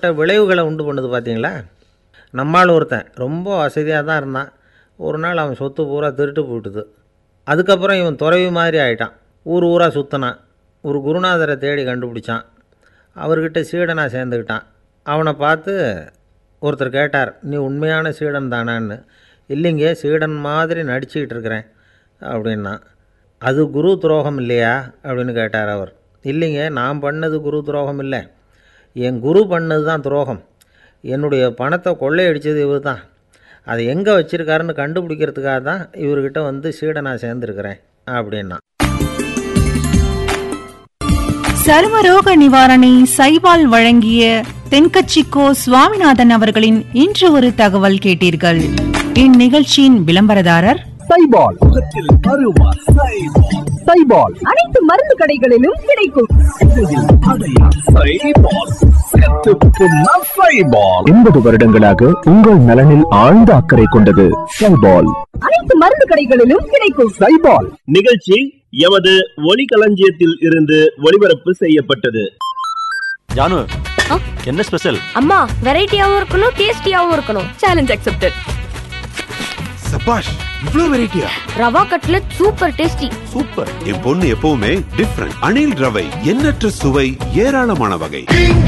எப்படிப்பட்ட விளைவுகளை உண்டு பண்ணுது பார்த்தீங்களா நம்மால் ஒருத்தன் ரொம்ப வசதியாக தான் இருந்தான் ஒரு நாள் அவன் சொத்து பூரா திருட்டு போட்டுது அதுக்கப்புறம் இவன் துறவி மாதிரி ஆயிட்டான் ஊர் ஊராக சுற்றினான் ஒரு குருநாதரை தேடி கண்டுபிடிச்சான் அவர்கிட்ட சீடனாக சேர்ந்துக்கிட்டான் அவனை பார்த்து ஒருத்தர் கேட்டார் நீ உண்மையான சீடன் தானான்னு இல்லைங்க சீடன் மாதிரி நடிச்சுக்கிட்டு இருக்கிறேன் அப்படின்னா அது குரு துரோகம் இல்லையா அப்படின்னு கேட்டார் அவர் இல்லைங்க நான் பண்ணது குரு துரோகம் இல்லை என் குரு பண்ணது தான் துரோகம் என்னுடைய பணத்தை கொள்ளையடித்தது இவர் தான் அதை எங்கே வச்சுருக்காருன்னு கண்டுபிடிக்கிறதுக்காக தான் இவர்கிட்ட வந்து சீடனாக சேர்ந்துருக்கிறேன் அப்படின்னா சர்வரோக நிவாரணி சைபால் வழங்கிய தென்கட்சிக்கோ சுவாமிநாதன் அவர்களின் இன்று ஒரு தகவல் கேட்டீர்கள் இந்நிகழ்ச்சியின் விளம்பரதாரர் சைபால் முகத்தில் அருவா சைபால் சைபால் அனைத்து மருந்து கடைகளிலும் கிடைக்கும் சைபால் செத்துப்புண்ணா சைபால் எண்பது வருடங்களாக உங்கள் நலனில் ஆழ்ந்த அக்கறை கொண்டது சைபால் அனைத்து மருந்து கடைகளிலும் கிடைக்கும் சைபால் நிகழ்ச்சி எமது ஒலிகளஞ்சியத்தில் இருந்து ஒளிபரப்பு செய்யப்பட்டது ஜானு ஆ? என்ன ஸ்பெஷல் அம்மா வெரைட்டியாவும் இருக்கணும் டேஸ்டியாவும் இருக்கணும் சேலஞ்ச் அக்செப்டட் சபாஷ் இவ்ளோ வெரைட்டியா ரவா கட்லட் சூப்பர் டேஸ்டி சூப்பர் என் பொண்ணு எப்பவுமே டிஃப்ரெண்ட் அணில் ரவை எண்ணற்ற சுவை ஏராளமான வகை